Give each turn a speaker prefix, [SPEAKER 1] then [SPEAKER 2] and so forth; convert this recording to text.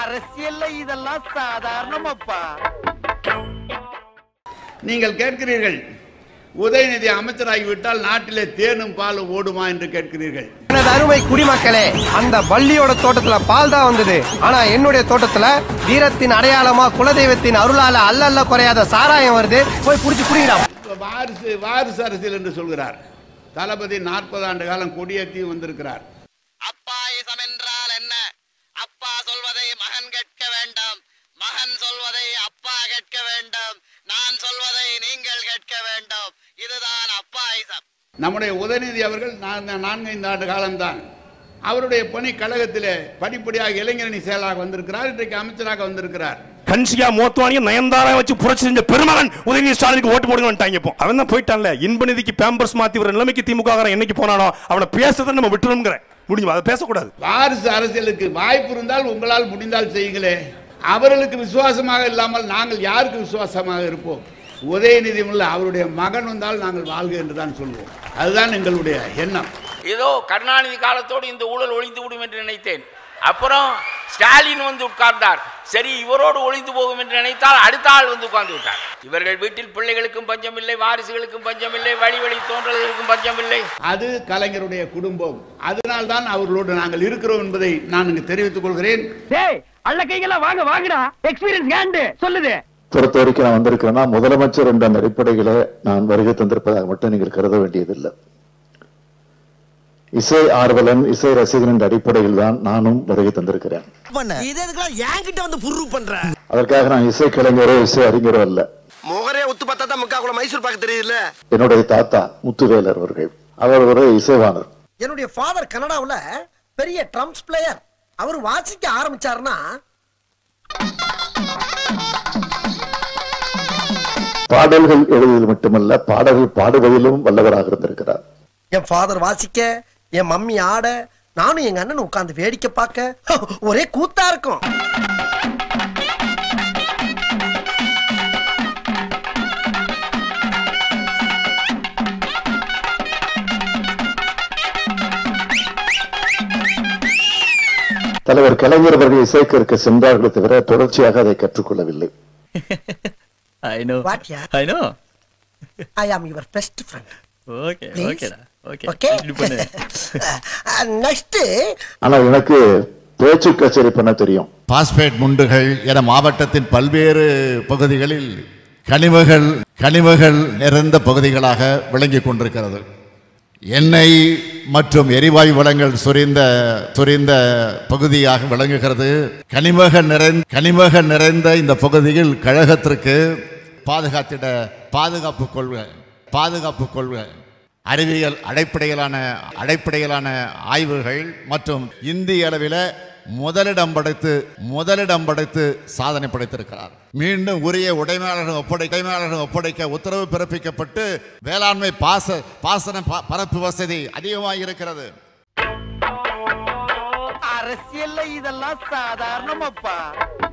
[SPEAKER 1] அரசியல்ல இதெல்லாம் சாதாரணமாப்பா
[SPEAKER 2] நீங்கள் கேட்கிறீர்கள் உதயநிதி அமைச்சராகிவிட்டால் நாட்டிலே தேனும் பாலும் ஓடுமா என்று கேட்கிறீர்கள்
[SPEAKER 3] எனது அருமை குடிமக்களே அந்த வள்ளியோட தோட்டத்துல பால் தான் வந்தது ஆனா என்னுடைய தோட்டத்துல வீரத்தின் அடையாளமா குலதெய்வத்தின் அருளால அல்லல்ல குறையாத சாராயம் வருது போய் புடிச்சு குடிங்கடா
[SPEAKER 2] இப்ப வாரிசு வாரிசு அரசியல் என்று சொல்கிறார் தளபதி நாற்பது ஆண்டு காலம் கொடியேற்றியும் வந்திருக்கிறார்
[SPEAKER 1] அப்பாயிசம் என்றால் என்ன அப்பா சொல்வதை மகன் கேட்க வேண்டாம் மகன் சொல்வதை அப்பா கேட்க வேண்டாம் நான் சொல்வதை நீங்கள் கேட்க வேண்டாம் இதுதான் அப்பாயிசம்
[SPEAKER 2] நம்முடைய உதயநிதி அவர்கள் நான் நான்கைந்து ஆண்டு காலம்தான் அவருடைய பணி கழகத்திலே படிப்படியாக இளைஞரணி செயலாக வந்திருக்கிறார் இன்றைக்கு அமைச்சராக வந்திருக்கிறார்
[SPEAKER 4] கன்சிகா மோத்வானியும் நயன்தாரா வச்சு புரட்சி செஞ்ச பெருமகன் உதயநிதி ஸ்டாலினுக்கு ஓட்டு போடுங்க வந்துட்டாங்க இப்போ அவன் தான் போயிட்டான்ல இன்ப நிதிக்கு பேம்பர்ஸ் மாத்தி ஒரு நிலைமைக்கு திமுக என்னைக்கு போனானோ அவனை பேசுறதை நம்ம விட்டுருங்கிற முடிஞ்சு அதை பேசக்கூடாது
[SPEAKER 2] வாரிசு அரசியலுக்கு வாய்ப்பு இருந்தால் உங்களால் முடிந்தால் செய்யுங்களே அவர்களுக்கு விசுவாசமாக இல்லாமல் நாங்கள் யாருக்கு விசுவாசமாக இருப்போம் உதயநிதி உள்ள அவருடைய மகன் வந்தால் நாங்கள் வாழ்க என்று தான் சொல்வோம் அதுதான் எங்களுடைய எண்ணம்
[SPEAKER 5] ஏதோ கருணாநிதி காலத்தோடு இந்த ஊழல் ஒழிந்து விடும் என்று நினைத்தேன் அப்புறம் ஸ்டாலின் வந்து உட்கார்ந்தார் சரி இவரோடு ஒழிந்து போகும் என்று நினைத்தால் அடுத்த ஆள் வந்து உட்கார்ந்து விட்டார் இவர்கள் வீட்டில் பிள்ளைகளுக்கும் பஞ்சம் இல்லை வாரிசுகளுக்கும் பஞ்சம் இல்லை வழி வழி தோன்றல்களுக்கும் பஞ்சம் இல்லை
[SPEAKER 2] அது கலைஞருடைய குடும்பம் அதனால்தான் அவர்களோடு நாங்கள் இருக்கிறோம் என்பதை நான் இங்கு தெரிவித்துக் கொள்கிறேன்
[SPEAKER 1] டேய் அள்ள கைகளா வாங்க வாங்கடா எக்ஸ்பீரியன்ஸ் ஹேண்ட் சொல்லுது
[SPEAKER 6] பொறுத்த வரைக்கும் நான் வந்திருக்கிறேன்னா முதலமைச்சர் என்ற அந்த அடிப்படையில நான் வருகை தந்திருப்பதாக மட்டும் நீங்கள் கருத வேண்டியதில்லை இசை ஆர்வலன் இசை ரசிகன் என்ற அடிப்படையில் தான் நானும் வருகை தந்திருக்கிறேன்
[SPEAKER 7] இது எதுக்குலாம் என்கிட்ட வந்து புர்ரு பண்ற
[SPEAKER 6] அதற்காக நான் இசை கலைஞரோ இசை அறிஞரோ அல்ல
[SPEAKER 7] முகரே ஒத்து பார்த்தா தான் முக்கா கூட மைசூர் பாக்க தெரியுதுல்ல
[SPEAKER 6] என்னுடைய தாத்தா முத்துவேலர் அவர்கள் அவர் ஒரு இசைவாணர்
[SPEAKER 7] என்னுடைய ஃபாதர் கனடாவுல பெரிய ட்ரம்ஸ் பிளேயர் அவர் வாசிக்க ஆரம்பிச்சாருன்னா
[SPEAKER 6] பாடல்கள் எழுதுவதில் மட்டுமல்ல பாடல்கள் பாடுவதிலும் வல்லவராக இருந்திருக்கிறார்
[SPEAKER 7] என் ஃபாதர் வாசிக்க என் மம்மி ஆட நானும் எங்க அண்ணன் உட்கார்ந்து வேடிக்கை பார்க்க ஒரே கூத்தா இருக்கும்
[SPEAKER 6] தலைவர் கலைஞர் அவர்கள் இசை கற்க சென்றார்களே தவிர தொடர்ச்சியாக அதை கற்றுக்கொள்ளவில்லை
[SPEAKER 8] I know.
[SPEAKER 7] வாட்யா
[SPEAKER 8] I know.
[SPEAKER 7] I am your best friend
[SPEAKER 8] Okay,
[SPEAKER 7] Please.
[SPEAKER 8] okay டா. Okay.
[SPEAKER 7] ஓகே
[SPEAKER 8] இப்படி பண்ணு.
[SPEAKER 7] நெக்ஸ்ட்
[SPEAKER 6] ஆனா எனக்கு பேச்சு கச்சேரி பண்ண தெரியும்
[SPEAKER 9] பாஸ்பேட் முண்டுகள் என மாவட்டத்தின் பல்வேறு பகுதிகளில் கனிமகள் கனிமகள் நிறைந்த பகுதிகளாக விளங்கிக் கொண்டிருக்கிறது எண்ணெய் மற்றும் எரிவாயு வளங்கள் சுரிந்த சுரிந்த பகுதியாக விளங்குகிறது கனிமகள் நிறைந்த கனிமகள் நிறைந்த இந்த பகுதியில் கழகத்திற்கு பாதுகாத்திட பாதுகாப்பு கொள்கை பாதுகாப்பு கொள்கை அறிவியல் அடிப்படையிலான அடிப்படையிலான ஆய்வுகள் மற்றும் இந்திய அளவில் முதலிடம் படைத்து முதலிடம் படைத்து சாதனை படைத்திருக்கிறார் மீண்டும் உரிய உடைமையாளர்கள் ஒப்படை உடைமையாளர்கள் ஒப்படைக்க உத்தரவு பிறப்பிக்கப்பட்டு வேளாண்மை பாச பாசன ப- பரப்பு வசதி அதிகமாக இருக்கிறது
[SPEAKER 1] அரசியல்ல இதெல்லாம் சாதாரணமாப்பா